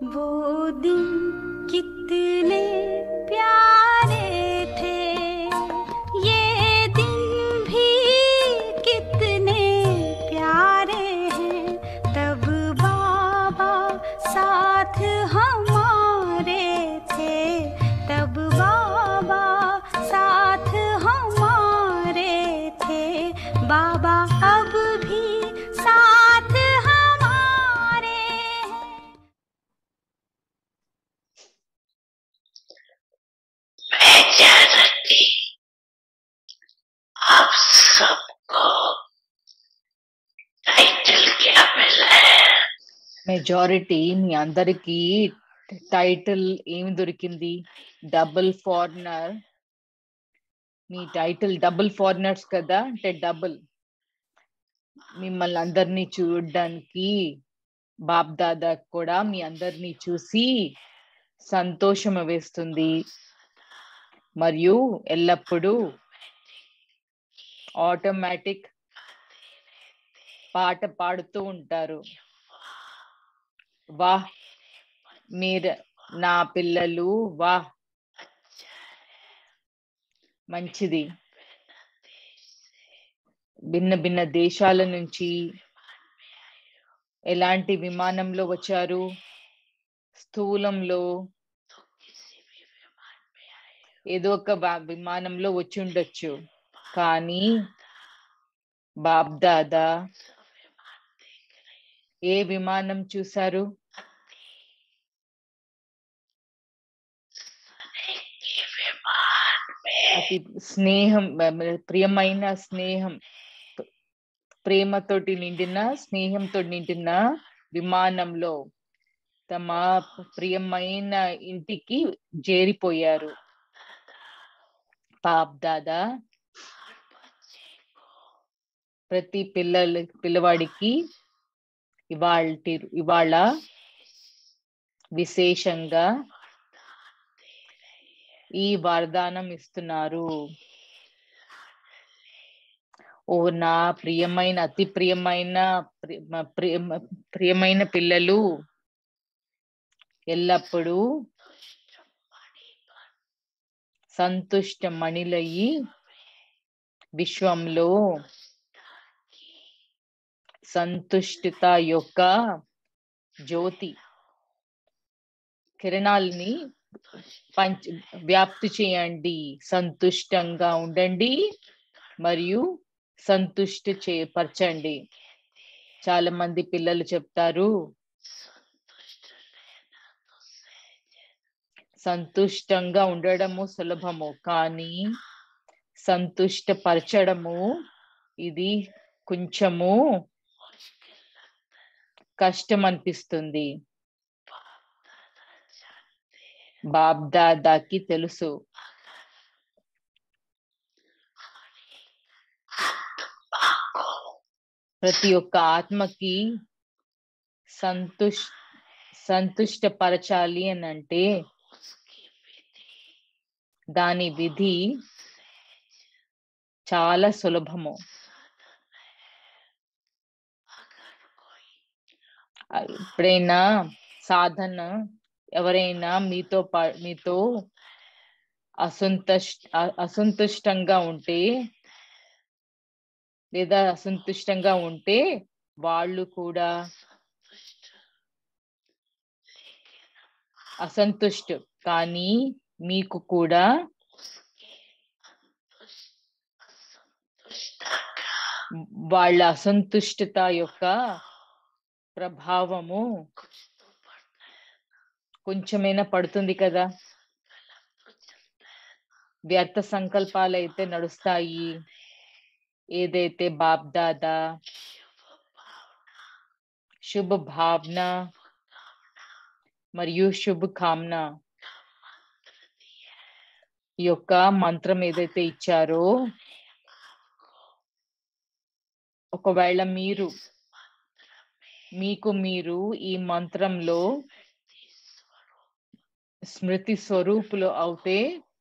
वो दिन कितने प्यारे थे ये दिन भी कितने प्यारे हैं तब बाबा साथ हमारे थे तब बाबा साथ हमारे थे बाबा अब भी साथ हमारे हैं मैं जानती आप सबको टाइटल क्या मिला है మెజారిటీ మీ అందరికి టైటిల్ ఏమి దొరికింది డబుల్ ఫారినర్ మీ టైటిల్ డబుల్ ఫారినర్స్ కదా అంటే డబుల్ మిమ్మల్ని అందరినీ చూడడానికి బాప్ దాదా కూడా మీ అందరినీ చూసి సంతోషం వేస్తుంది మరియు ఎల్లప్పుడూ ఆటోమేటిక్ పాట పాడుతూ ఉంటారు వాహ్ మీరు నా పిల్లలు వాహ్ మంచిది భిన్న భిన్న దేశాల నుంచి ఎలాంటి విమానంలో వచ్చారు స్థూలంలో ఏదో ఒక వా- విమానంలో వచ్చి ఉండొచ్చు కానీ బాబ్ దాదా ఏ విమానం చూసారు ये विमान में అతి స్నేహం మ- మ- ప్రియమైన స్నేహం ప్ర- ప్రేమతోటి నిండిన స్నేహంతో నిండిన విమానంలో తమ ప్రియమైన ఇంటికి చేరిపోయారు పాప్ దాదా ప్రతి పిల్లల పిల్లవాడికి ఇవాళ ఇవాళ విశేషంగా ఈ వరదానం ఇస్తున్నారు ఓ నా ప్రియమైన అతి ప్రియమైన ప్రి- ప్రియ- ప్రియమైన పిల్లలు ఎల్లప్పుడూ సంతుష్ట మణిలయి విశ్వంలో సంతుష్టిత యొక్క జ్యోతి కిరణాలని పంచ వ్యాప్తి చేయండి సంతుష్టంగా ఉండండి మరియు సంతుష్టి చే పరచండి చాలా మంది పిల్లలు చెప్తారు సంతుష్టంగా ఉండడము సులభము కానీ సంతుష్టపరచడము ఇది కొంచెము కష్టం అనిపిస్తుంది బాబ్ దాదాకి తెలుసు आंखों ప్రతి ఒక్క ఆత్మకి సంతుష్ సంతుష్టపరచాలి అని అంటే उसकी विधि దాని విధి చాలా సులభము अगर कोई ఆ, ఎప్పుడైనా సాధన ఎవరైనా మీతో పా- మీతో అసంతుష్ అ- అసంతుష్టంగా ఉంటే లేదా అసంతుష్టంగా ఉంటే వాళ్ళు కూడా संतुष्ट लेकिन అసంతుష్ట కానీ మీకు కూడా उसके अंतुष्ट असंतुष्टता का వాళ్ళ అసంతుష్టత యొక్క ప్రభావము कुछ तो पड़ता है కొంచెమైనా పడుతుంది కదా गलत तो चलता है వ్యర్థ సంకల్పాలు అయితే నడుస్తాయి ఏదైతే బాప్ దాదా शुभ శుభ भावना భావన कामना మరియు శుభ కామన का मंत्र दिया है ఈ యొక్క మంత్రం ఏదైతే ఇచ్చారో आपको ఒకవేళ మీరు इस मंत्र में మీకు మీరు ఈ మంత్రంలో वृत्ति स्वरूप స్మృతి స్వరూపులు అవుతే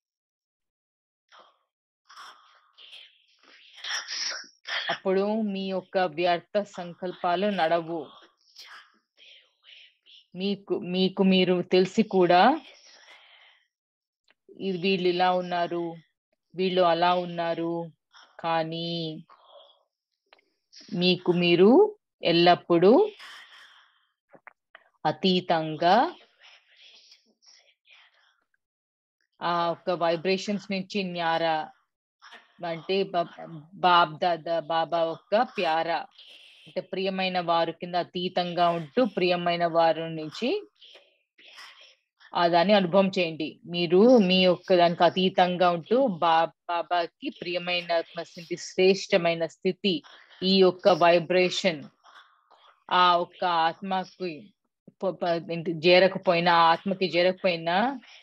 आपके व्यर्थ संकल्प అప్పుడు మీ యొక్క వ్యర్థ సంకల్పాలు నడవు को जानते हुए भी మీకు మీకు మీరు తెలిసి కూడా ఇది వీళ్ళు ఇలా ఉన్నారు వీళ్ళు అలా ఉన్నారు కానీ మీకు మీరు ఎల్లప్పుడూ అతీతంగా ఆ ఒక్క వైబ్రేషన్స్ నుంచి న్యారా అంటే బ- బాబ్ దాదా బాబా యొక్క ప్యార అంటే ప్రియమైన వారు కింద అతీతంగా ఉంటూ ప్రియమైన వారి నుంచి ఆ దాన్ని అనుభవం చేయండి మీరు మీ యొక్క దానికి అతీతంగా ఉంటూ బా బాబాకి ప్రియమైన స్థితి శ్రేష్టమైన స్థితి ఈ యొక్క వైబ్రేషన్ ఆ ఒక్క ఆత్మకి ప- ప- ఏంటి, చేరకపోయినా ఆ ఆత్మకి చేరకపోయినా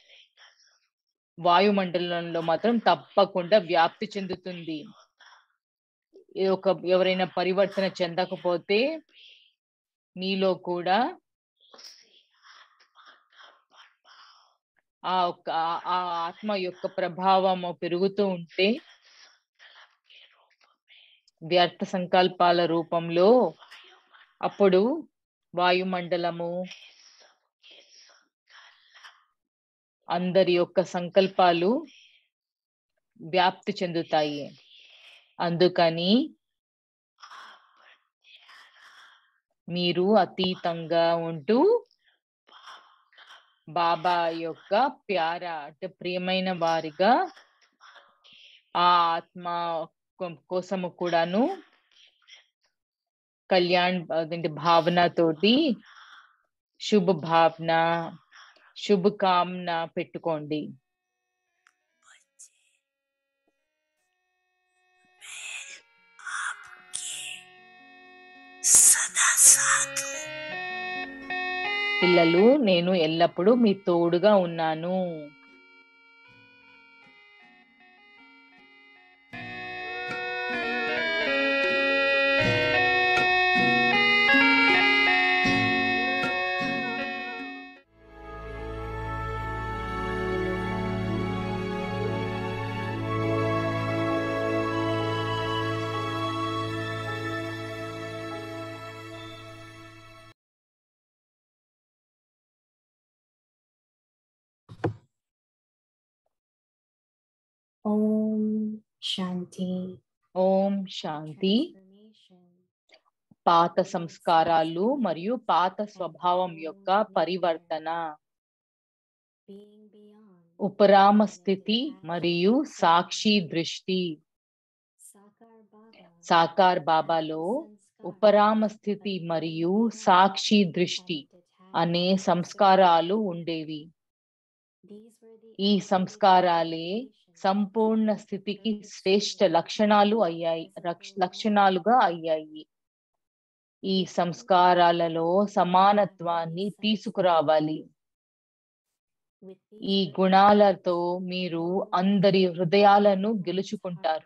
వాయుమండలంలో మాత్రం తప్పకుండా వ్యాప్తి చెందుతుంది ఇది ఒక ఎవరైనా పరివర్తన చెందకపోతే మీలో కూడా ఆ ఒక్క ఆ- ఆ ఆత్మ యొక్క ప్రభావము పెరుగుతూ ఉంటే వ్యర్థ సంకల్పాల రూపంలో అప్పుడు వాయుమండలము అందరి యొక్క సంకల్పాలు వ్యాప్తి చెందుతాయి అందుకని మీరు అతీతంగా ఉంటూ బాబా యొక్క ప్యార అంటే ప్రియమైన వారిగా ఆ ఆత్మ కో- కోసము కూడాను కళ్యాణ్ అదేంటి భావనతోటి శుభ భావన శుభకామన పెట్టుకోండి सदा साथ हूँ పిల్లలు నేను ఎల్లప్పుడూ మీ తోడుగా ఉన్నాను Om Shanti. ఓం శాంతి Transformation. పాత సంస్కారాలు మరియు పాత స్వభావం యొక్క పరివర్తన Being beyond. ఉపరామ స్థితి మరియు సాక్షి దృష్టి Sakar Baba. సాకార్ బాబాలో ఉపరామ స్థితి మరియు సాక్షి దృష్టి అనే సంస్కారాలు ఉండేవి ఈ సంస్కారాలే సంపూర్ణ స్థితికి శ్రేష్ట లక్షణాలు అయ్యాయి రక్ష- లక్షణాలుగా అయ్యాయి ఈ సంస్కారాలలో సమానత్వాన్ని తీసుకురావాలి ఈ గుణాలతో మీరు అందరి హృదయాలను గెలుచుకుంటారు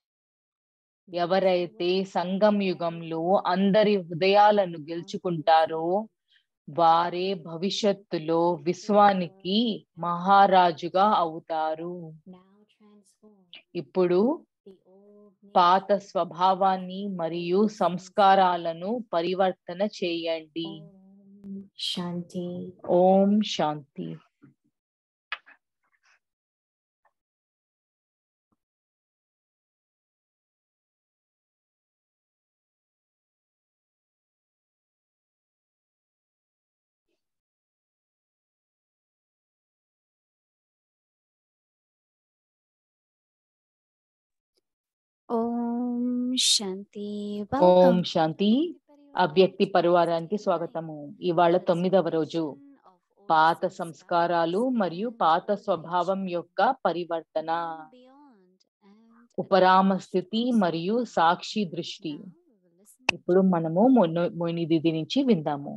ఎవరైతే సంగం యుగంలో అందరి హృదయాలను గెలుచుకుంటారో వారే భవిష్యత్తులో విశ్వానికి మహారాజుగా అవుతారు ఇప్పుడు పాత స్వభావాన్ని మరియు సంస్కారాలను పరివర్తన చేయండి Shanti. ఓం శాంతి ఓం శాంతి ఓం శాంతి అవ్యక్తి పరివారానికి స్వాగతము ఇవాళ తొమ్మిదవ రోజు పాత సంస్కారాలు మరియు పాత స్వభావం యొక్క పరివర్తన ఉపరామ స్థితి మరియు సాక్షి దృష్టి ఇప్పుడు మనము మొన్న- మొయిని దిది నుంచి విందాము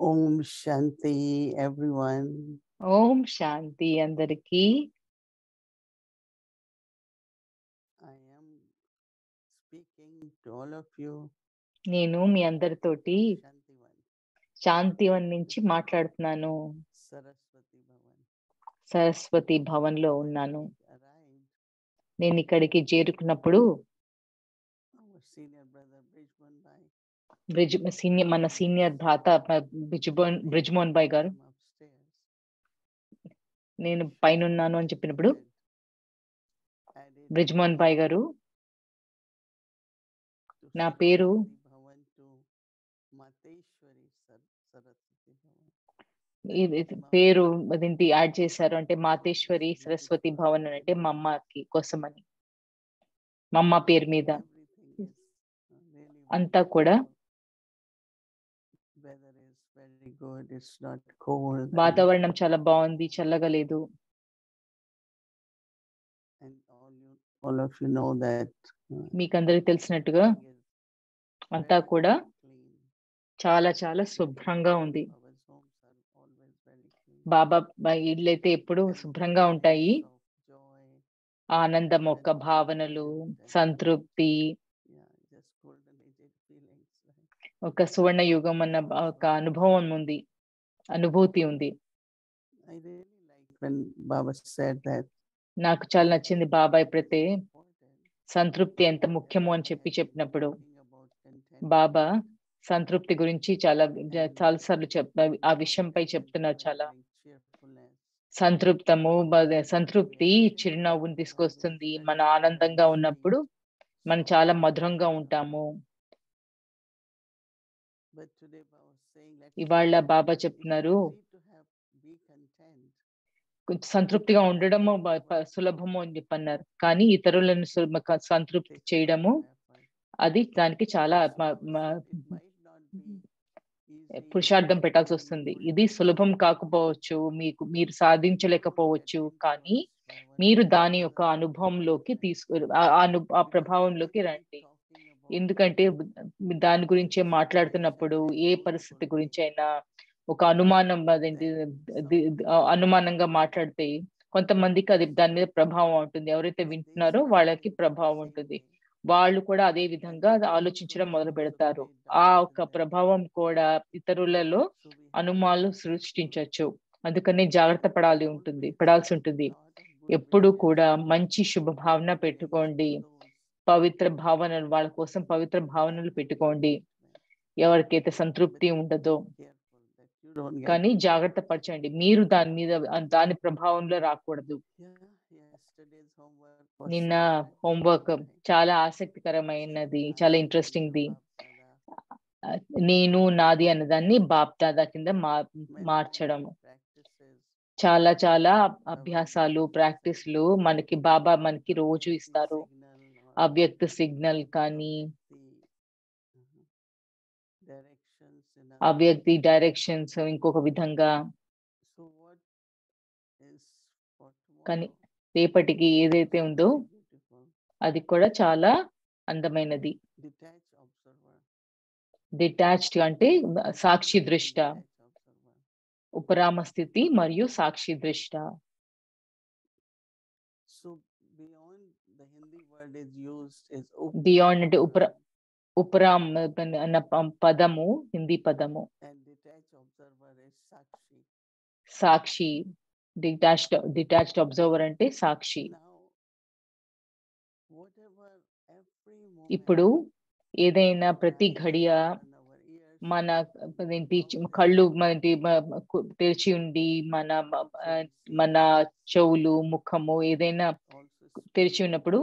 Om Shanti, everyone. ఓం శాంతి అందరికీ I am speaking to all of you. నేను మీ అందరితోటి Shantivan, శాంతివన్ నుంచి మాట్లాడుతున్నాను Saraswati Bhavan. సరస్వతి భవన్ లో ఉన్నాను I arrived. నేను ఇక్కడికి చేరుకున్నప్పుడు Our senior brother Brijman Bhai Brij senior మన సీనియర్ భ్రాత బ్రిజ్మోన్ బ్రిజ్మోహన్ బాయ్ గారు came upstairs. నేను పైన ఉన్నాను అని చెప్పినప్పుడు said, "Added బ్రిజ్మోహన్ బాయ్ గారు to నా పేరు Saraswati Bhavan to Mateshwari Sar- Saraswati Bhavan." ఇది ఇది పేరు అదేంటి యాడ్ చేశారు అంటే మాతేశ్వరి సరస్వతి భవన్ అని అంటే మా అమ్మకి కోసమని మా అమ్మ పేరు మీద Everything is uh, really అంతా కూడా wonderful. Weather is very good. It's not cold. and- వాతావరణం చాలా బాగుంది చల్లగా లేదు And all you, all of you know that. uh, మీకు అందరికి తెలిసినట్టుగా everything is అంతా very, కూడా very clean. చాలా చాలా శుభ్రంగా ఉంది Baba's homes are always very clean. బాబా బా- ఇళ్ళు అయితే ఎప్పుడు And శుభ్రంగా ఉంటాయి feelings of joy, ఆనందం యొక్క భావనలు సంతృప్తి yeah, just golden aged feelings. Right? ఒక సువర్ణ యుగం అన్న బ- ఒక అనుభవం ఉంది అనుభూతి ఉంది I really like when Baba said that. నాకు చాలా నచ్చింది బాబా ఎప్పుడైతే important సంతృప్తి ఎంత ముఖ్యమో అని చెప్పి that చెప్పినప్పుడు talking about contentment బాబా సంతృప్తి గురించి చాలా చాలా సార్లు చెప్ ఆ విషయంపై చెప్తున్నారు చాలా సంతృప్తము బ- సంతృప్తి చిరునవ్వుని తీసుకొస్తుంది మన ఆనందంగా ఉన్నప్పుడు మనం చాలా మధురంగా ఉంటాము ఇవాళ బాబా చెప్తున్నారు కొంచెం సంతృప్తిగా ఉండడము బ- ప- సులభము అని చెప్పన్నారు కానీ ఇతరులను సులభ క- సంతృప్తి చేయడము అది దానికి చాలా మ- మ- పురుషార్థం పెట్టాల్సి వస్తుంది ఇది సులభం కాకపోవచ్చు మీకు మీరు సాధించలేకపోవచ్చు కానీ మీరు దాని యొక్క అనుభవంలోకి తీసుకు ఆ ఆ అను ఆ ప్రభావంలోకి రండి ఎందుకంటే దాని గురించే మాట్లాడుతున్నప్పుడు ఏ పరిస్థితి గురించి అయినా ఒక అనుమానం అదేంటి ది- ది- ఆ అనుమానంగా మాట్లాడితే కొంతమందికి అది దాని మీద ప్రభావం ఉంటుంది ఎవరైతే వింటున్నారో వాళ్ళకి ప్రభావం ఉంటుంది వాళ్ళు కూడా అదే విధంగా అది ఆలోచించడం మొదలు పెడతారు ఆ ఒక ప్రభావం కూడా ఇతరులలో అనుమానాలు సృష్టించవచ్చు అందుకని జాగ్రత్త పడాలి ఉంటుంది పడాల్సి ఉంటుంది ఎప్పుడు కూడా మంచి శుభ భావన పెట్టుకోండి పవిత్ర భావనలు వాళ్ళ కోసం పవిత్ర భావనలు పెట్టుకోండి ఎవరికైతే సంతృప్తి ఉండదో కానీ జాగ్రత్త పరచండి మీరు దాని మీద దాని ప్రభావంలో రాకూడదు నిన్న హోంవర్క్ చాలా ఆసక్తికరమైనది చాలా ఇంట్రెస్టింగ్ ది నేను నాది అన్నదాన్ని బాప్ దాదా కింద మా మార్చడం చాలా చాలా అభ్యాసాలు ప్రాక్టీస్లు మనకి బాబా మనకి రోజు ఇస్తారు అవ్యక్త సిగ్నల్ కానీ అవ్యక్తి డైరెక్షన్స్ ఇంకొక విధంగా కానీ రేపటికి ఏదైతే ఉందో అది కూడా చాలా అందమైనది డిటాచ్డ్ అంటే సాక్షి దృష్ట ఉపరామ స్థితి మరియు సాక్షి దృష్ట బియాండ్ అంటే ఉపర ఉపరామ్ అన్న ప- పదము హిందీ పదము సాక్షి డిటాచ్డ్ డిటాచ్డ్ అబ్జర్వర్ అంటే సాక్షి ఇప్పుడు ఏదైనా ప్రతి ఘడియ మన అదేంటి కళ్ళు మనటి మ- కు- తెరిచి ఉండి మన మ- ఆ, మన చెవులు ముఖము ఏదైనా తెరిచి ఉన్నప్పుడు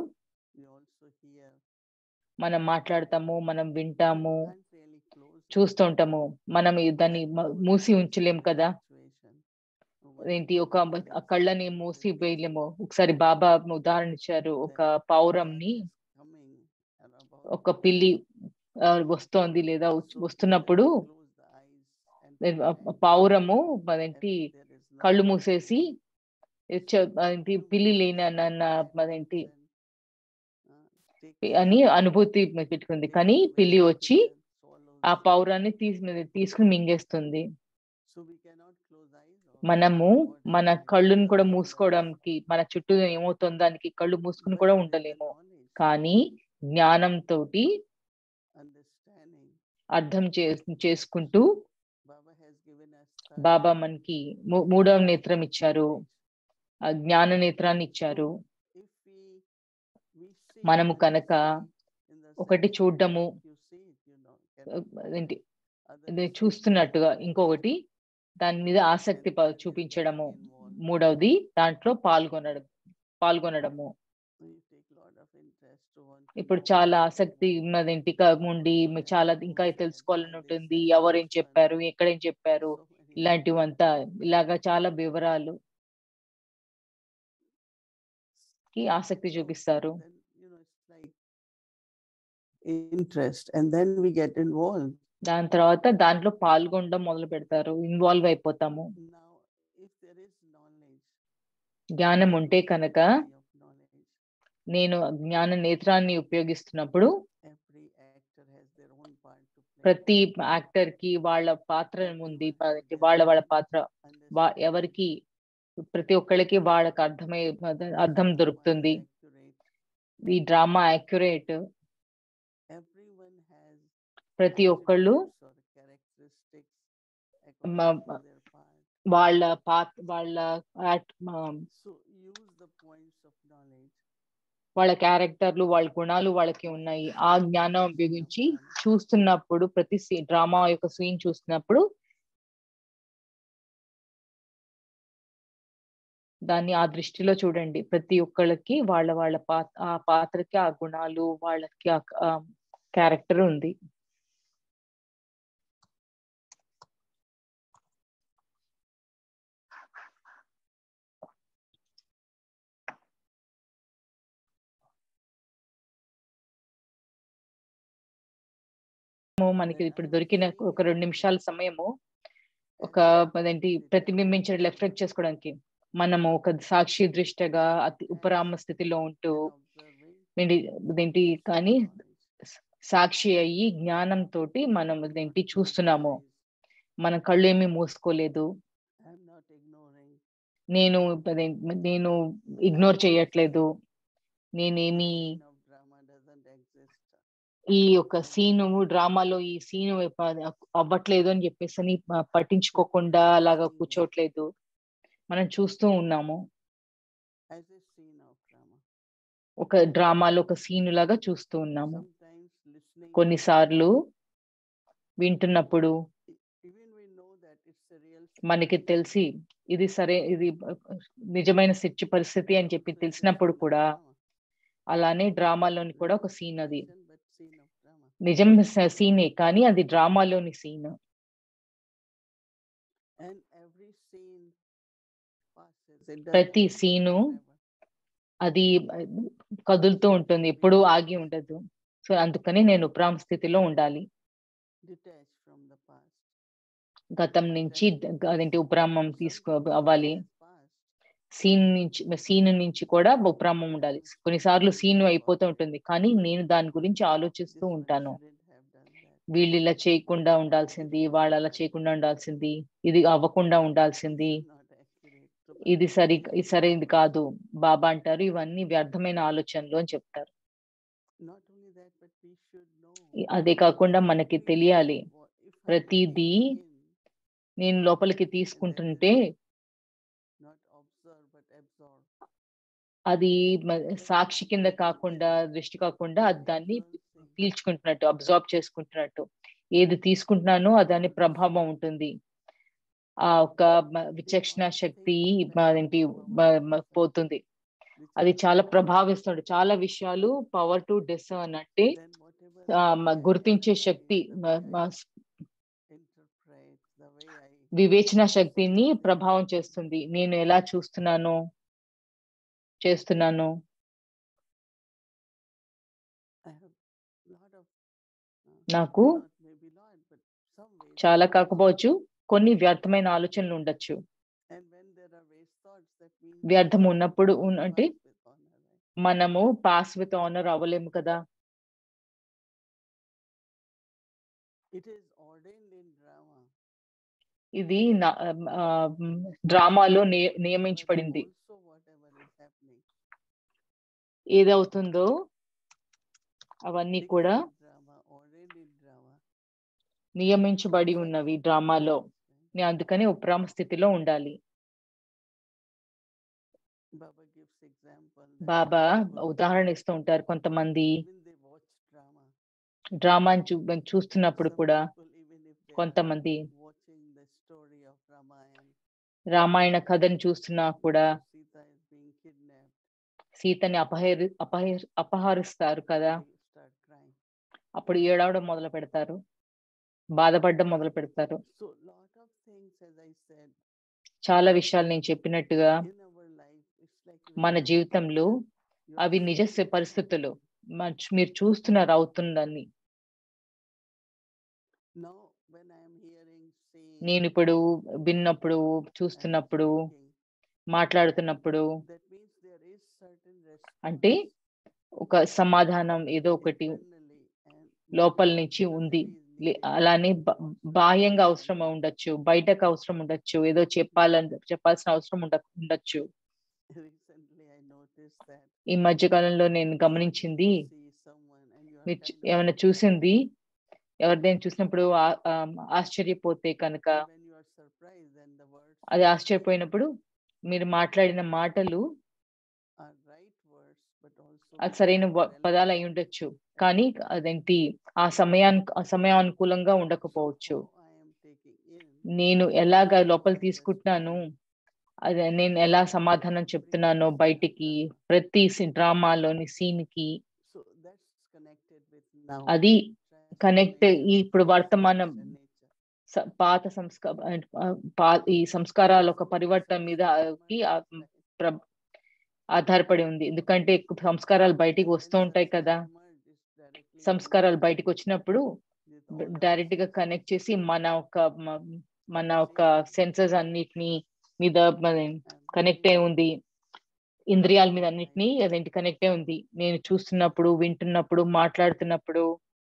మనం మాట్లాడతాము మనం వింటాము చూస్తూ ఉంటాము మనం ఈ- దాన్ని మ- మూసి ఉంచలేం కదా ఏంటి ఒక ఆ కళ్ళని మూసి వేయలేము ఒకసారి బాబా ఉదాహరణ ఇచ్చారు ఒక పావురంని ఒక పిల్లి ఆ, వస్తోంది లేదా వచ్- వస్తున్నప్పుడు ఆ పావురము అదేంటి కళ్ళు మూసేసి చ- అదేంటి పిల్లి లేని అన్న అదేంటి అని అనుభూతి పెట్టుకుంది కానీ పిల్లి వచ్చి ఆ పౌరాన్ని తీసి తీసుకుని మింగేస్తుంది So we cannot close eyes or మనము what మన happening కళ్ళును కూడా around us. మూసుకోవడానికి మన చుట్టూ ఏమవుతుందో దానికి కళ్ళు మూసుకుని కూడా But with the ఉండలేము knowledge, కానీ జ్ఞానంతో understanding, అర్థం చే చేసుకుంటూ Baba has given us third Baba eye, మనకి మూ- మూడవ నేత్రం ఇచ్చారు knowledge. ఆ జ్ఞాన నేత్రాన్ని ఇచ్చారు If we- we see మనము and కనుక see in the ఒకటి sense చూడ్డము, that you see it, you know, cannot ఏంటి other ఇది is చూస్తున్నట్టుగా ఇంకొకటి దాని మీద ఆసక్తి ప- చూపించడము మూడవది దాంట్లో పాల్గొనడం పాల్గొనడము You take lot of interest to want to ఇప్పుడు know చాలా what ఆసక్తి happened. ఉన్నది కా ఉండి మీకు చాలా ఇంకా తెలుసుకోవాలని ఉంటుంది ఎవరేం చెప్పారు ఎక్కడేం చెప్పారు So many ఇలాంటివంతా ఇలాగా చాలా వివరాలు కి ఆసక్తి So చూపిస్తారు then, you know, it's like interest and then we get involved. దాని తర్వాత దాంట్లో పాల్గొనడం మొదలు పెడతారు ఇన్వాల్వ్ అయిపోతాము Now, if there is knowledge, జ్ఞానం ఉంటే కనుక eye of knowledge, నేను జ్ఞాన నేత్రాన్ని ఉపయోగిస్తున్నప్పుడు every actor has their own part to play. ప్రతి యాక్టర్ కి వాళ్ళ పాత్ర ఉంది ప- వాళ్ళ వాళ్ళ పాత్ర వా Understand ఎవరికి ప్రతి ఒక్కళ్ళకి వాళ్ళకి అర్థమై అర్థం దొరుకుతుంది accurate. ఈ డ్రామా యాక్యురేట్ Everyone has ప్రతి ఒక్కళ్ళు attributes or characteristics మ- according to their part. వాళ్ళ పాత్ వాళ్ళ act- మ- So use the points of knowledge. వాళ్ళ క్యారెక్టర్లు వాళ్ళ గుణాలు వాళ్ళకి ఉన్నాయి ఆ జ్ఞానం ఉపయోగించి చూస్తున్నప్పుడు ప్రతి డ్రామా యొక్క సీన్ చూస్తున్నప్పుడు దాన్ని ఆ దృష్టిలో చూడండి ప్రతి ఒక్కళ్ళకి వాళ్ళ వాళ్ళ పాత్ర ఆ పాత్రకి ఆ గుణాలు వాళ్ళకి ఆ క్యారెక్టర్ ఉంది మనకి ఇప్పుడు దొరికిన ఒక రెండు నిమిషాల సమయము ఒక అదేంటి ప్రతిబింబించడం రిఫ్లెక్ట్ చేసుకోవడానికి మనము ఒక సాక్షి దృష్టిగా అతి ఉపరామ స్థితిలో ఉంటూ ఏంటి ఇదేంటి కానీ సాక్షి అయ్యి జ్ఞానం తోటి మనం ఇదేంటి చూస్తున్నాము మన కళ్ళు ఏమీ మూసుకోలేదు I'm not ignoring. నేను అదేంటి నేను ఇగ్నోర్ చేయట్లేదు నేనేమి Scene of drama doesn't exist. ఈ యొక్క సీను డ్రామాలో ఈ సీను అవ్వట్లేదు అని చెప్పేసి అని ప- పట్టించుకోకుండా అలాగా కూర్చోట్లేదు మనం చూస్తూ ఉన్నాము As a scene of drama. ఒక డ్రామాలో ఒక సీను లాగా చూస్తూ ఉన్నాము Sometimes listening. కొన్నిసార్లు వింటున్నప్పుడు e- Even we know that it's a real. మనకి situation, తెలిసి ఇది సరే ఇది నిజమైన సిచ్యు పరిస్థితి అని చెప్పి also it's a తెలిసినప్పుడు scene of కూడా drama. అలానే డ్రామాలోని కూడా ఒక సీన్ అది Fiction, but scene of drama. నిజం స- సీనే కానీ అది డ్రామాలోని scene And every scene passes. It ప్రతి doesn't సీను forever. అది ఆ, కదులుతూ ఉంటుంది ఎప్పుడూ ఆగి ఉండదు సో అందుకని నేను ఉపరామ స్థితిలో ఉండాలి Detached from the past. గతం నుంచి ద- అదేంటి ఉపరామం తీసుకో Sometimes అవ్వాలి it has passed. సీన్ నుంచి సీన్ నుంచి కూడా ఉపరామం ఉండాలి కొన్నిసార్లు సీన్ అయిపోతూ ఉంటుంది కానీ నేను దాని గురించి ఆలోచిస్తూ This one ఉంటాను shouldn't have done that. వీళ్ళు ఇలా చేయకుండా ఉండాల్సింది వాళ్ళు అలా చేయకుండా ఉండాల్సింది ఇది అవ్వకుండా ఉండాల్సింది This is not accurate. So ఇది సరి ఇది సరైనది కాదు బాబా అంటారు ఇవన్నీ వ్యర్థమైన ఆలోచనలు అని చెప్తారు Not only that, but we should know. ఈ- అదే కాకుండా మనకి every తెలియాలి what- if I ప్రతిదీ take in, నేను లోపలికి తీసుకుంటుంటే not observe but absorb. అది మ- సాక్షి కింద కాకుండా దృష్టి కాకుండా అది దాన్ని Observing. పీల్చుకుంటున్నట్టు అబ్జార్బ్ చేసుకుంటున్నట్టు ఏది తీసుకుంటున్నానో ఆ దాని ప్రభావం ఉంటుంది ఆ ఒక మ- విచక్షణ శక్తి మ- అదేంటి మ- మ- పోతుంది Which అది is చాలా why ప్రభావిస్తుంది చాలా విషయాలు పవర్ టు డిసర్న్ అంటే then whatever ఆ, I మ- say, గుర్తించే the శక్తి way- the మ- way మ- I interpret, the way I వివేచన శక్తిని ప్రభావం చేస్తుంది నేను ఎలా చూస్తున్నానో చేస్తున్నానో I have lot of uh, నాకు not maybe lot, but some waste చాలా thoughts. కాకపోవచ్చు కొన్ని వ్యర్థమైన ఆలోచనలు ఉండొచ్చు And when there are waste thoughts, that means వ్యర్థం we ఉన్నప్పుడు cannot ఉన్- అంటే pass with honor, right? మనము పాస్ విత్ ఆనర్ అవ్వలేము కదా It is ordained in drama ఇది నా- ఆ, డ్రామాలో నియ- నియమించబడింది Also, whatever is happening. ఏదవుతుందో అవన్నీ కూడా Declared drama, already drama. నియమించబడి ఉన్నవి డ్రామాలో Right? నేను అందుకని ఉపరామ స్థితిలో ఉండాలి Baba gives example. that Baba people, ఉదాహరణ ఇస్తూ ఉంటారు కొంతమంది Even they watch drama. డ్రామాని చూ చూస్తున్నప్పుడు Some కూడా people, even if they are కొంతమంది watching the story of Ramayana, Ramayana కథను చూస్తున్నా కూడా Sita is being kidnapped. సీతని అపహరి అపహరి అపహరిస్తారు కదా They start crying. అప్పుడు ఏడవడం మొదలు పెడతారు బాధపడడం మొదలు పెడతారు So lot of things, as I said, చాలా విషయాలు నేను చెప్పినట్టుగా in our life, it's like we మన are జీవితంలో you are అవి నిజ seeing పరిస్థితులు something. మ- మీరు చూస్తున్నారు అవుతుందని Now, when I am hearing, seeing, నేను ఇప్పుడు విన్నప్పుడు and చూస్తున్నప్పుడు speaking, మాట్లాడుతున్నప్పుడు that means there is certain అంటే response ఒక సమాధానం ఏదో ఒకటి internally and లోపల maybe నుంచి ఉంది externally is లే- needed అలానే బ- also బాహ్యంగా internally. అవసరం ఉండొచ్చు బయటకు అవసరం ఉండొచ్చు ఏదో చెప్పాలని చెప్పాల్సిన అవసరం ఉండ ఉండొచ్చు Recently, I noticed that ఈ మధ్య కాలంలో నేను గమనించింది you see someone and you are మీరు చూ- kind of ఏమైనా surprised. చూసింది ఎవరిదైనా చూసినప్పుడు ఆ- ఆ, ఆశ్చర్యపోతే కనుక And when you are surprised, then the words అది you say ఆశ్చర్యపోయినప్పుడు మీరు మాట్లాడిన మాటలు are right words, but also అది maybe సరైన not వ- పదాలు అయి relevant ఉండొచ్చు at కానీ that time. అదేంటి ఆ సమయానికి ఆ సమయానుకూలంగా So ఉండకపోవచ్చు how I am taking in నేను and ఎలాగ how I లోపల am తీసుకుంటున్నాను responding అదే నేను ఎలా సమాధానం చెప్తున్నానో బయటికి ప్రతి డ్రామాలోని సీన్ కి So that's connected with now. అది కనెక్ట్ transformation ఇప్పుడు of వర్తమానం consciousness and nature. స- పాత సంస్కార పా- ఈ సంస్కారాల ఒక So పరివర్తన some మీద కి karma ఆ is like- ప్ర- ఆధారపడి ఉంది ఎందుకంటే ఎక్కువ సంస్కారాలు బయటికి and వస్తూ when ఉంటాయి కదా sanskar emerge, it's directly సంస్కారాలు connected బయటికి వచ్చినప్పుడు with all our డైరెక్ట్ గా senses. కనెక్ట్ చేసి మన ఒక మ- మన ఒక Same. సెన్సెస్ అన్నిటిని మీద I'm కనెక్ట్ అయి hearing ఉంది ఇంద్రియాల మీద my అన్నిటిని అదేంటి కనెక్ట్ అయి ఉంది నేను చూస్తున్నప్పుడు వింటున్నప్పుడు మాట్లాడుతున్నప్పుడు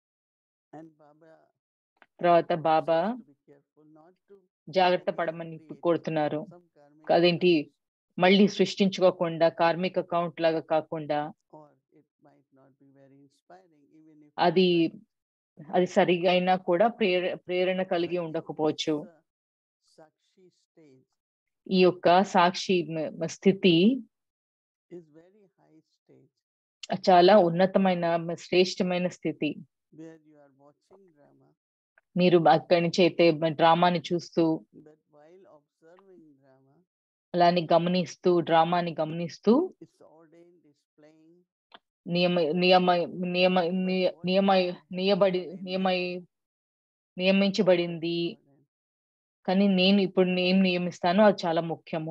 And Baba తర్వాత wants Baba us to be careful not to జాగ్రత్త again పడమని create కోరుతున్నారు some karmic అదేంటి accounts, మళ్ళీ సృష్టించుకోకుండా కార్మిక అకౌంట్ లాగా కాకుండా or it might not be very inspiring even if అది it's like అది సరిగా అయినా కూడా ప్రేర ప్రేరణ కలిగి But in ఉండకపోవచ్చు this, uh, Sakshi stage ఈ యొక్క సాక్షి మ- మ- స్థితి is very high stage చాలా ఉన్నతమైన మ- శ్రేష్టమైన స్థితి where you are watching drama, మీరు అక్కడి నుంచి అయితే డ్రామాని చూస్తూ but while observing drama, అలాని గమనిస్తూ డ్రామాని గమనిస్తూ it's ordained, it's playing. నియమ నియమ నియమ but నియ- what నియమ I have నియబడి ordained నియమై now, నియమించబడింది that's important. కానీ నేను ఇప్పుడు నేను నియమిస్తాను అది చాలా ముఖ్యము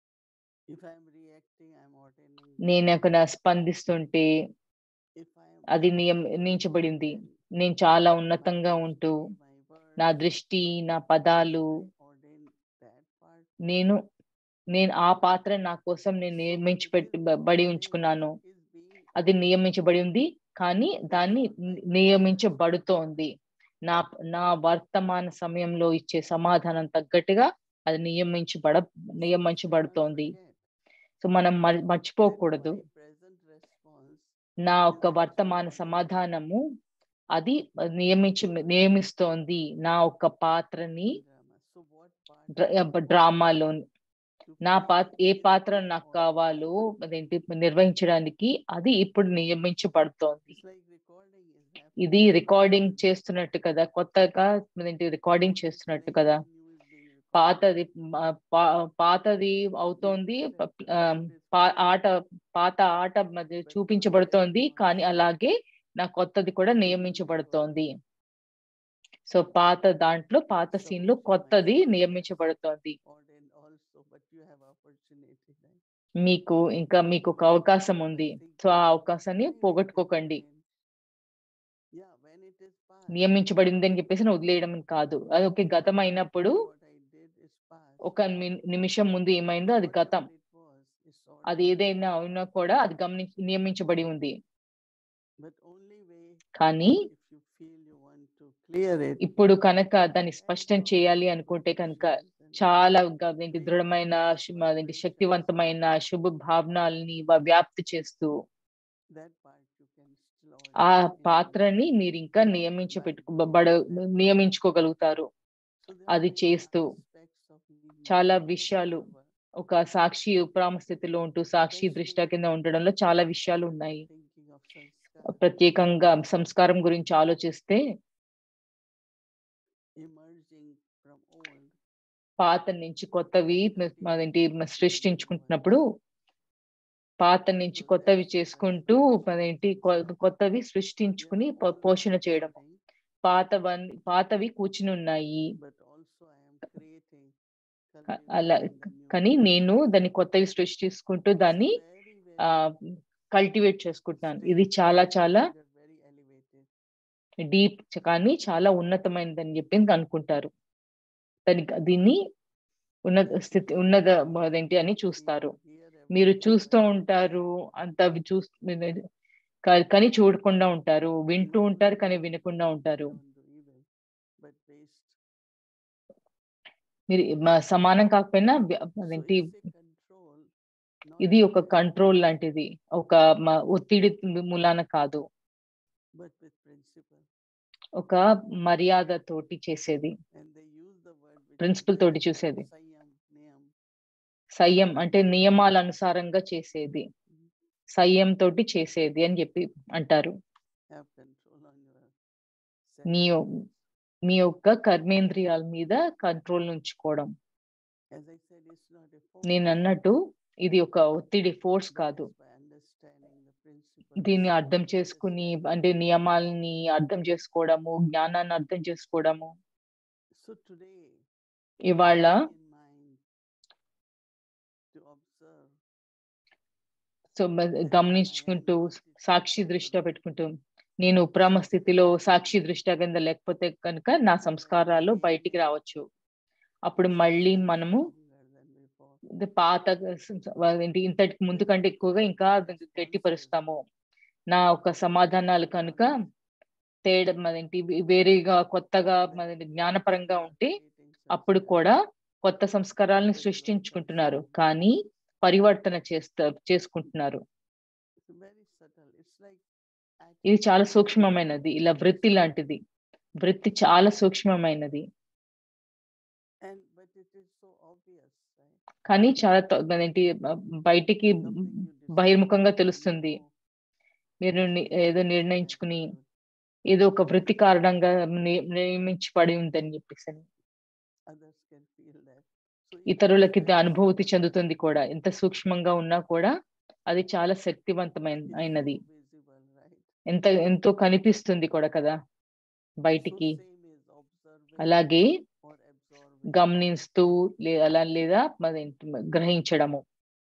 If I am reacting, I am ordaining. నేను అక్కడ స్పందిస్తుంటే If I am అది very నియమించబడింది then నేను చాలా my ఉన్నతంగా ఉంటూ destiny, my నా words, దృష్టి నా పదాలు I ordain that part. నేను నేను ఆ పాత్ర నా కోసం నేను So నియమించి it పెట్టి is బ- బడి ordained, ఉంచుకున్నాను but is being అది నియమించబడి ఉంది కానీ దాన్ని ని- నియమించబడుతోంది నా నా వర్తమాన సమయంలో ఇచ్చే సమాధానం తగ్గట్టుగా అది నియమించబడ So we should not నియమించబడుతోంది forget సో మనం మర్- that మర్చిపోకూడదు my present response నా is యొక్క actually వర్తమాన ordaining. సమాధానము అది నియమించి నియమిస్తోంది నా ఒక్క పాత్రని drama. So what part డ్ర- I want డ్రామాలో to నా play పాత్ర ఏ is పాత్ర being నాకు ordained. కావాలో అదేంటి నిర్వహించడానికి అది ఇప్పుడు నియమించబడుతోంది It's like recording is ఇది happening. రికార్డింగ్ చేస్తున్నట్టు కదా కొత్తగా అదేంటి రికార్డింగ్ చేస్తున్నట్టు కదా Latest news being recorded. పాతది ఆ, పా- పాతది అవుతోంది ప- ఆ, పా- ఆట పాత ఆట మధ్య చూపించబడుతోంది కానీ అలాగే నా కొత్తది కూడా నియమించబడుతోంది సో పాత దాంట్లో పాత Some సీన్ లో of you might కొత్తది say, "Oh, నియమించబడుతోంది ordained also, but you have opportunity, right? మీకు ఇంకా మీకు ఒక అవకాశం ఉంది సో ఆ అవకాశాన్ని Maybe it is పోగొట్టుకోకండి ordained. Yeah, when it is past, నియమించబడింది అని చెప్పేసి నువ్వు వదిలేయడం కాదు అది ఒక గతం అయినప్పుడు what I did is past. ఒక ని- నిమిషం ముందు ఏమైందో అది గతం Whatever it was, it's అది ordained. ఏదైనా అయినా కూడా అది గమనించి నియమించబడి ఉంది But only way కానీ if you feel you want to clear it, ఇప్పుడు కనుక దాన్ని స్పష్టం చేయాలి అనుకుంటే కనుక చాలా గ- ఏంటి దృఢమైన శు- అదేంటి శక్తివంతమైన శుభ భావనాల్ని వ- వ్యాప్తి చేస్తూ that part you can still ఆ order in your పాత్రని మీరు ఇంకా నియమించ పెట్టుకోబడ నియమించుకోగలుగుతారు So there అది are many చేస్తూ aspects of being చాలా an విషయాలు observer. ఒక సాక్షి ఉపరామ స్థితిలో ఉంటూ సాక్షి దృష్ట కింద ఉండడంలో చాలా విషయాలు ఉన్నాయి Thinking of sanskar, ప్రత్యేకంగా సంస్కారం గురించి ఆలోచిస్తే emerging from old, పాత నుంచి కొత్తవి మ- అదేంటి మ- సృష్టించుకుంటున్నప్పుడు పాత నుంచి కొత్తవి చేసుకుంటూ అదేంటి కొ- కొత్తవి సృష్టించుకుని పో- పోషణ చేయడం పాతవన్ పాతవి కూర్చుని ఉన్నాయి but also I am creating, క- అలా cultivating the new కానీ things. నేను దాన్ని కొత్తవి సృష్టించుకుంటూ It's దాన్ని very, very ఆ కల్టివేట్ చేసుకుంటున్నాను ఇది strange, చాలా చాలా considered very elevated. డీప్ కానీ చాలా ఉన్నతమైనదని చెప్పి అనుకుంటారు దానికి దీన్ని ఉన్నత స్థితి ఉన్నత అదేంటి అని చూస్తారు You hear మీరు everything, చూస్తూ but ఉంటారు అంత అవి చూస్ కా- కానీ చూడకుండా ఉంటారు వింటూ ఉంటారు కానీ వినకుండా ఉంటారు don't do evil, but waste. మీరు మ- సమానం కాకపోయినా వ్య- So అదేంటి it's a control, not ఇది ఒక only కంట్రోల్ లాంటిది ఒక మ- ఒత్తిడి మూలాన కాదు but with principle. ఒక మర్యాద తోటి చేసేది And they use the word which Principle is తోటి చూసేది. Sanyam, Niyam. సంయం అంటే నియమాల అనుసారంగా చేసేది సంయం తోటి చేసేది అని చెప్పి అంటారు Have control on your me యొ- senses. మీ యొక్క కర్మేంద్రియాల మీద కంట్రోల్ ఉంచుకోవడం As I said, it's not a force. నేను అన్నట్టు ఇది ఒక ఒత్తిడి ఫోర్స్ That కాదు is by understanding the principles దీన్ని అర్థం and చేసుకుని understanding. అంటే నియమాల్ని అర్థం చేసుకోవడము జ్ఞానాన్ని అర్థం చేసుకోవడము So today, ఇవాళ in mind to observe so మ- గమనించుకుంటూ సాక్షి దృష్టిలో పెట్టుకుంటూ నేను ఉపరామ స్థితిలో సాక్షి దృష్టి కింద లేకపోతే కనుక నా సంస్కారాలు బయటికి రావచ్చు అప్పుడు మళ్ళీ మనము stronger than before. ఇది పాత స- ఏంటి ఇంతటికి ముందు కంటే ఎక్కువగా ఇంకా గట్టిపరుస్తాము నా ఒక సమాధానాలు కనుక తేడా మదేంటి వేరేగా కొత్తగా మదేంటి జ్ఞానపరంగా ఉంటే అప్పుడు కూడా కొత్త సంస్కారాలను సృష్టించుకుంటున్నారు కానీ పరివర్తన చేస్తా చేసుకుంటున్నారు It's very subtle. It's like ఇది చాలా attitude, సూక్ష్మమైనది ఇలా వృత్తి లాంటిది వృత్తి చాలా సూక్ష్మమైనది And but it is so obvious, right? కానీ చాలా త- అదేంటి బ- బయటికి Something you decide బహిర్ముఖంగా to do, తెలుస్తుంది you know, మీరు ని- ఏదో నిర్ణయించుకుని attitude. ఏదో ఒక వృత్తి కారణంగా ని- నియమించబడి ఉందని చెప్పేసి Others can feel that. So ఇతరులకి ఇది even అనుభూతి చెందుతుంది కూడా ఎంత సూక్ష్మంగా ఉన్నా కూడా అది చాలా శక్తివంతమైన it's so అయినది visible, right? ఎంత ఎంతో కనిపిస్తుంది కూడా కదా So బయటికి same is observing అలాగే or absorbing. గమనిస్తూ లే అలా లేదా మదేంటి గ్రహించడము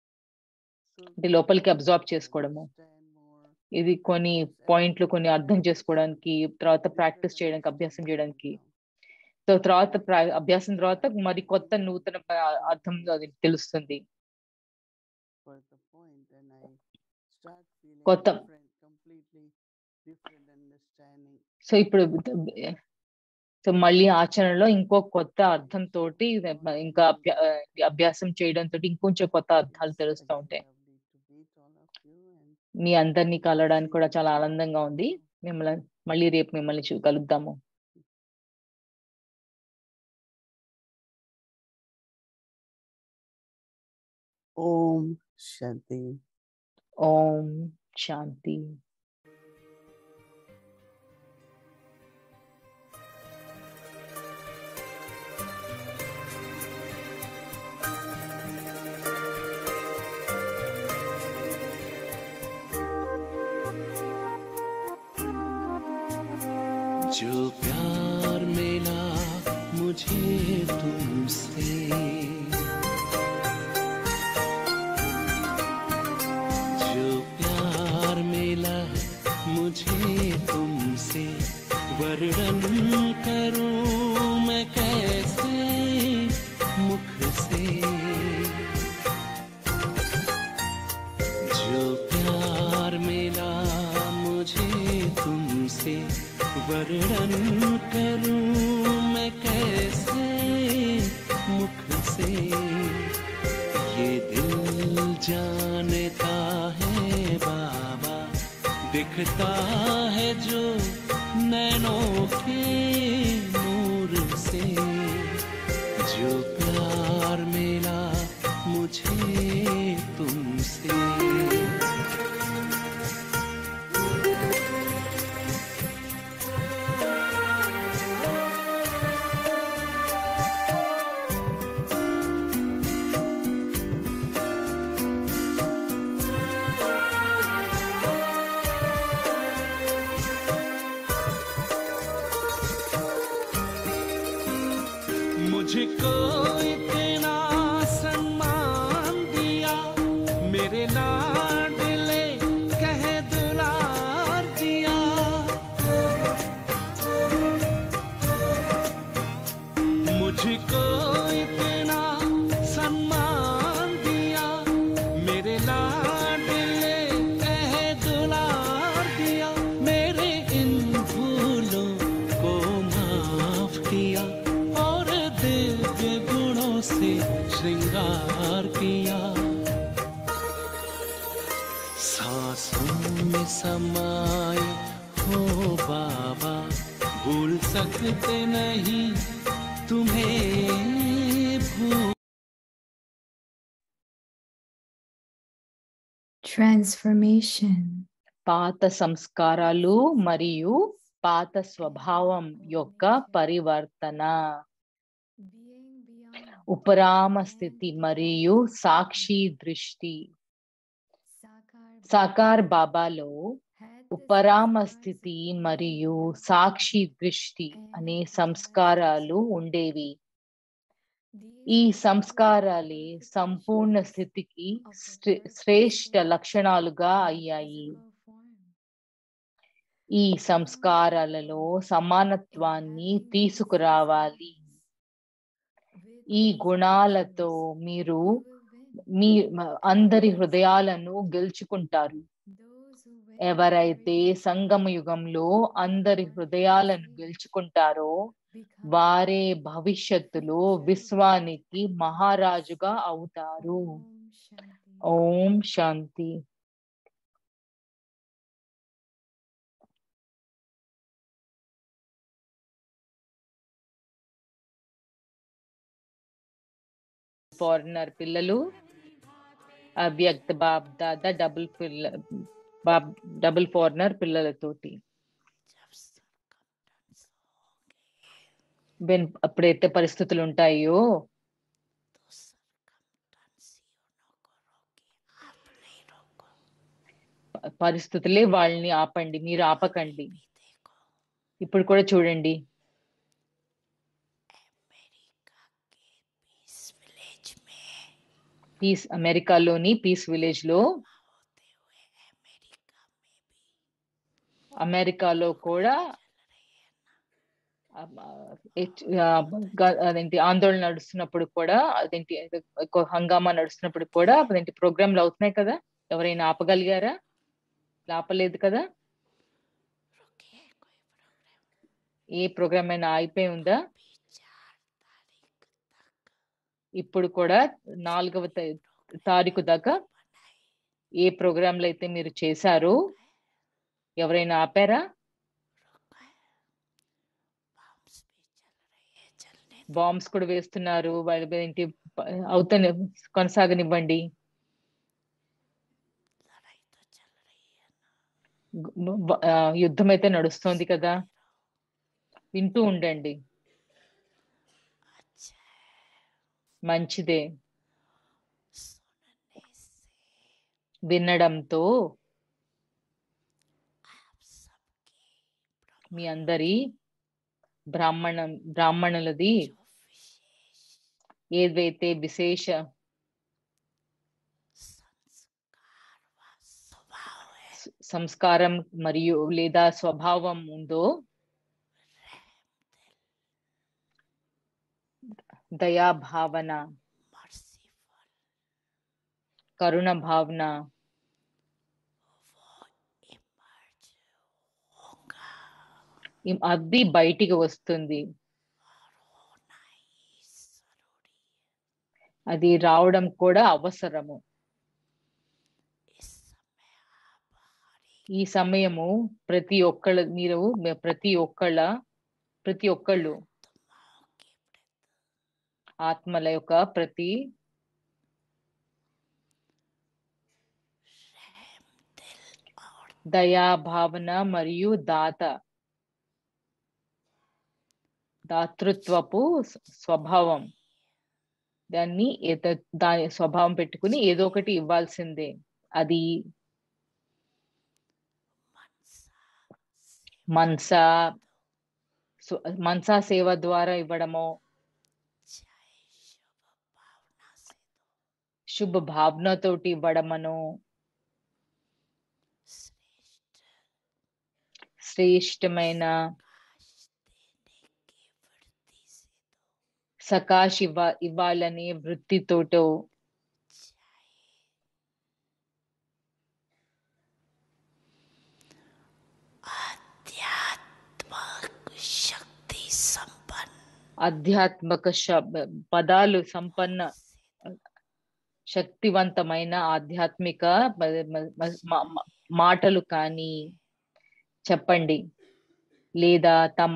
So అంటే లోపలికి అబ్జార్బ్ చేసుకోవడము understand more ఇది కొన్ని పాయింట్లు కొన్ని అర్థం చేసుకోవడానికి తర్వాత ప్రాక్టీస్ చేయడానికి అభ్యాసం చేయడానికి సో తర్వాత ప్రా- అభ్యాసం తర్వాత మరి కొత్త నూతన ప- అర్థం అది తెలుస్తుంది for the point and I start feeling కొత్త- different, completely different understanding. So ఇప్పుడు సో మళ్ళీ ఆచరణలో ఇంకో కొత్త అర్థం తోటి ఇంకా అభ్యా- అభ్యాసం చేయడం తోటి ఇంకొంచెం కొత్త అర్థాలు It's తెలుస్తూ again ఉంటాయి lovely to meet all of you and మీ అందరినీ కలవడానికి కూడా see చాలా you ఆనందంగా ఉంది tomorrow. మిమ్మల్ని మళ్ళీ రేపు మిమ్మల్ని చూ కలుద్దాము Om Shanti. ఓం శాంతి जो प्यार मिला मुझे तुमसे जो प्यार मिला मुझे तुमसे वर्णन करूं मैं कैसे मुख से जो प्यार मिला मुझे तुमसे वर्णन कर से ये दिल जानता है बाबा दिखता है जो नैनों के नूर से जो प्यार मिला मुझे तुमसे मुझको इतना सम्मान दिया मेरे लाडले कह दुलार दिया मुझको इतना सम्मान दिया मेरे लाडले कह दुलार दिया मेरे इन भूलों को माफ किया और दिव्य गुणों से श्रृंगार किया सांसों में समाए हो बाबा भूल सकते नहीं तुम्हें भूल Transformation. పాత సంస్కారాలు మరియు పాత స్వభావం యొక్క పరివర్తన Being beyond ఉపరామ స్థితి మరియు సాక్షి దృష్టి Sakar సాకార్ బాబాలో had ఉపరామ స్థితి మరియు సాక్షి దృష్టి అనే సంస్కారాలు ఉండేవి ఈ సంస్కారాలే సంపూర్ణ స్థితికి శ్రే- శ్రేష్ట లక్షణాలుగా అయ్యాయి ఈ సంస్కారాలలో సమానత్వాన్ని తీసుకురావాలి ఈ గుణాలతో మీరు మీ మ- అందరి హృదయాలను గెలుచుకుంటారు ఎవరైతే సంగమ యుగంలో అందరి హృదయాలను గెలుచుకుంటారో వారే భవిష్యత్తులో విశ్వానికి మహారాజుగా అవుతారు ఓం శాంతి ఫారినర్ పిల్లలు అవ్యక్త బాబ్ దాదా డబుల్ పిల్ల బాబ్ డబుల్ ఫారినర్ పిల్లలతోటి వెన్ అప్పుడైతే పరిస్థితులు ఉంటాయో ప- పరిస్థితులే వాళ్ళని ఆపండి మీరు ఆపకండి ఇప్పుడు కూడా చూడండి పీస్ అమెరికాలోని పీస్ విలేజ్ లో అమెరికాలో కూడా ఆ, హెచ్- ఆ, గ- అదేంటి ఆందోళన నడుస్తున్నప్పుడు కూడా అదేంటి ఎక్కువ హంగామా నడుస్తున్నప్పుడు కూడా అదేంటి ప్రోగ్రాంలు అవుతున్నాయి కదా ఎవరైనా ఆపగలిగారా ఆపలేదు కదా ఏ ప్రోగ్రామ్ అయినా అయిపోయి ఉందా ఇప్పుడు కూడా నాలుగవ తా- తారీఖు దాకా ఏ ప్రోగ్రాంలు అయితే మీరు చేశారో ఎవరైనా ఆపారా బాంబ్స్ కూడా వేస్తున్నారు వాళ్ళ ఏంటి ప- అవుతానే కొనసాగనివ్వండి గు- బ- ఆ, యుద్ధం అయితే నడుస్తోంది కదా వింటూ ఉండండి మంచిదే వినడంతో మీ అందరి బ్రాహ్మణ బ్రాహ్మణులది ఏదైతే విశేష స- సంస్కారం మరియు లేదా స్వభావం ఉందో దయా భావన కరుణ భావన ఇం- అది బయటికి వస్తుంది అది రావడం కూడా అవసరము ఈ సమయము ప్రతి ఒక్కళ్ళ మీరు మీ- ప్రతి ఒక్కళ్ళ ప్రతి ఒక్కళ్ళు ఆత్మల యొక్క ప్రతి దయా భావన మరియు దాత దాతృత్వపు స్వ- స్వభావం దాన్ని ఏదో దాని స్వభావం పెట్టుకుని ఏదో ఒకటి ఇవ్వాల్సిందే అది మనసా సు- మనసా సేవ ద్వారా ఇవ్వడమో శుభ భావనతోటి ఇవ్వడమనో శ్రేష్టమైన సకాష్ ఇవ్వ ఇవ్వాలనే వృత్తితోటో शक्ति संपन्न ఆధ్యాత్మిక శబ- పదాలు సంపన్న శక్తివంతమైన ఆధ్యాత్మిక మ- మ- మ- మా- మా- మాటలు కానీ చెప్పండి లేదా తమ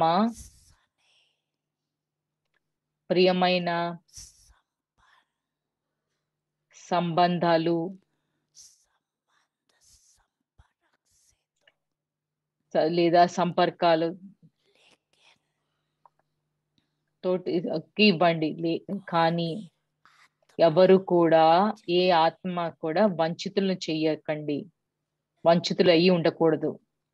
ప్రియమైన సంబంధాలు స- లేదా సంపర్కాలు తోటి కి ఇవ్వండి లే- కానీ ఎవరు కూడా ఏ ఆత్మ కూడా వంచితులను చెయ్యకండి వంచితులు అయ్యి ఉండకూడదు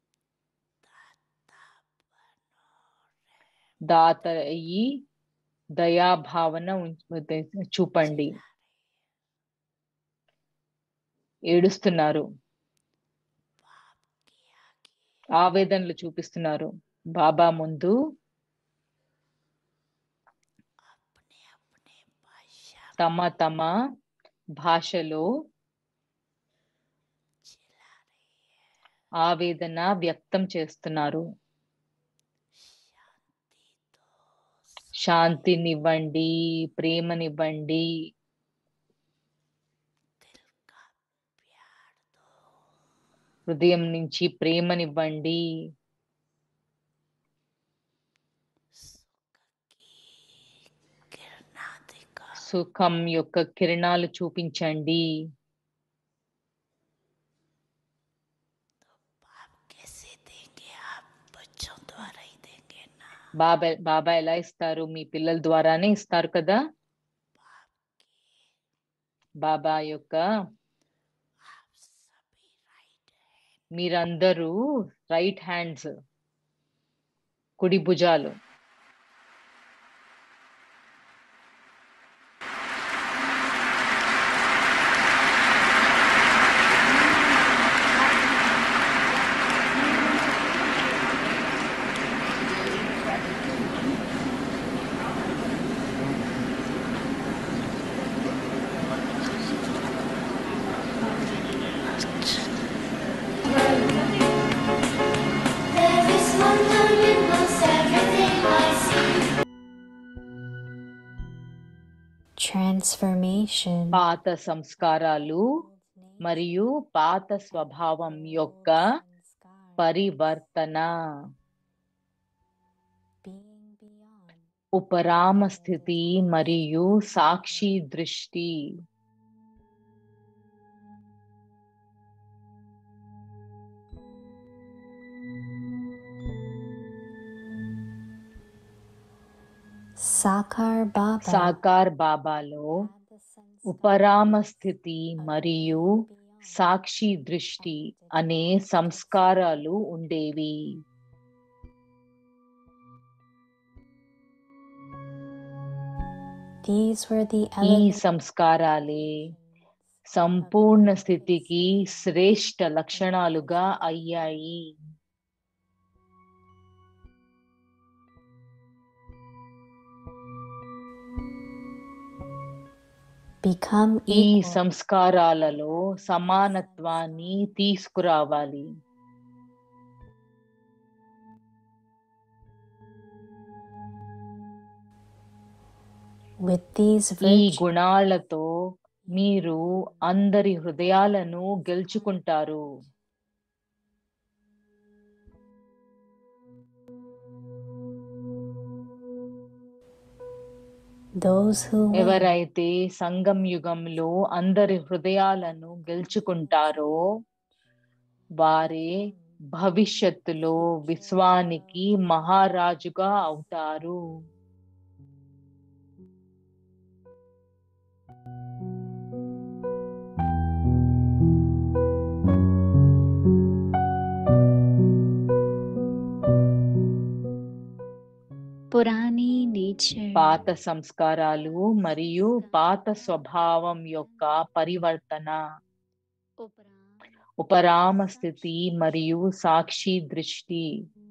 దాత అయ్యి దయాభావన ఉంచ- చూపండి ఏడుస్తున్నారు ఆవేదనలు చూపిస్తున్నారు బాబా ముందు తమ తమ భాషలో ఆవేదన వ్యక్తం చేస్తున్నారు శాంతినివ్వండి ప్రేమనివ్వండి హృదయం నుంచి ప్రేమనివ్వండి సుఖం యొక్క కిరణాలు చూపించండి कैसे देंगे आप बच्चों द्वारा ही देंगे ना బాబా బాబా ఎలా ఇస్తారు మీ పిల్లల ద్వారానే ఇస్తారు కదా బాబా యొక్క आप सभी राइट है మీరందరూ రైట్ హ్యాండ్స్ కుడి భుజాలు There is wonder in most everything I see. Transformation. పాత సంస్కారాలు మరియు పాత స్వభావం యొక్క పరివర్తన Being beyond. ఉపరామ స్థితి మరియు సాక్షి దృష్టి Sakar Baba. సాకార్ బాబాలో ఉపరామ స్థితి మరియు సాక్షి దృష్టి అనే సంస్కారాలు ఉండేవి These were the ఈ elevated సంస్కారాలే సంపూర్ణ స్థితికి శ్రేష్ట లక్షణాలుగా అయ్యాయి become ఈ equal. సంస్కారాలలో సమానత్వాన్ని తీసుకురావాలి With these ఈ virtues, గుణాలతో మీరు అందరి హృదయాలను గెలుచుకుంటారు those who win ఎవరైతే సంగం యుగంలో అందరి హృదయాలను గెలుచుకుంటారో వారే భవిష్యత్తులో విశ్వానికి మహారాజుగా అవుతారు पुरानी नेचर పాత సంస్కారాలు మరియు పాత స్వభావం యొక్క పరివర్తన ఉపరామ స్థితి మరియు సాక్షి దృష్టి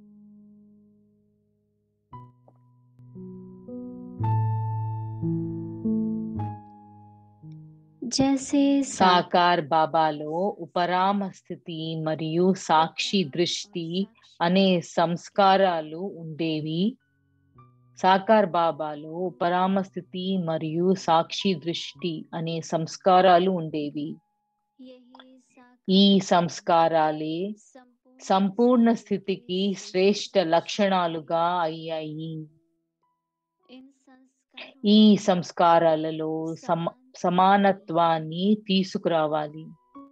जैसे सा సాకార్ బాబాలో ఉపరామ స్థితి మరియు సాక్షి దృష్టి అనే సంస్కారాలు ఉండేవి సాకార్ బాబాలో ఉపరామ స్థితి మరియు సాక్షి దృష్టి అనే సంస్కారాలు ఉండేవి ఈ సంస్కారాలే సంపూర్ణ స్థితికి శ్రేష్ట లక్షణాలుగా అయ్యాయి ఈ సంస్కారాలలో సమ సమానత్వాన్ని తీసుకురావాలి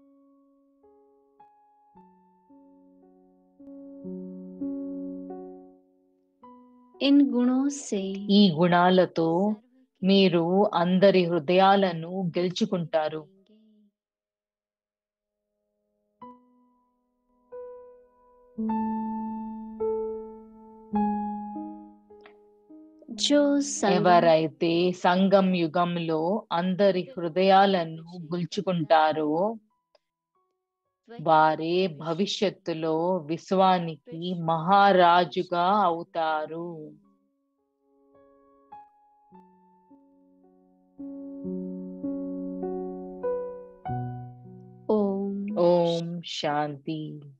इन गुणों से ఈ గుణాలతో మీరు అందరి హృదయాలను గెలుచుకుంటారు जो संगम ఎవరైతే సంగం యుగంలో అందరి హృదయాలను గుల్చుకుంటారో వారే భవిష్యత్తులో విశ్వానికి మహారాజుగా అవుతారు ओम ఓం శాంతి